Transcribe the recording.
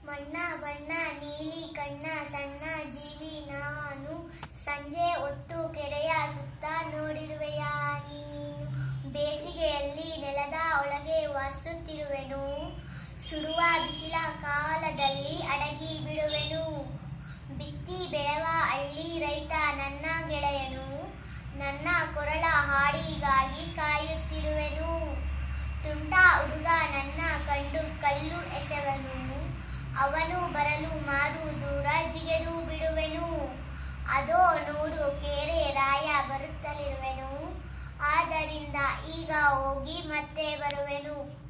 ಮಣ್ಣ ಬಣ್ಣ ನೀಲಿ ಕಣ್ಣ ಸಣ್ಣ ಜೀವಿ ನಾನು ಸಂಜೆ ಹೊತ್ತು ಕೆರೆಯ ಸುತ್ತ ನೋಡಿರುವೆಯ ನೀನು ಬೇಸಿಗೆಯಲ್ಲಿ ನೆಲದ ಒಳಗೆ ವಾಸುತ್ತಿರುವೆನು ಸುಡುವ ಬಿಸಿಲ ಕಾಲದಲ್ಲಿ ಅಡಗಿ ಬಿಡುವೆನು ಬಿತ್ತಿ ಬೆಳೆವ ಹಳ್ಳಿ ರೈತ ನನ್ನ ಗೆಳೆಯನು ನನ್ನ ಕೊರಳ ಹಾಡಿಗಾಗಿ ಕಾಯುತ್ತಿರುವೆನು ತುಂಟ ಹುಡುಗ ನನ್ನ ಕಂಡು ಕಲ್ಲು ಎಸೆವನು ಅವನು ಬರಲು ಮಾರು ದೂರ ಜಿಗೆದು ಬಿಡುವೆನು ಅದೋ ನೋಡು ಕೇರೆ ರಾಯ ಬರುತ್ತಲಿರುವೆನು ಆದ್ದರಿಂದ ಈಗ ಹೋಗಿ ಮತ್ತೆ ಬರುವೆನು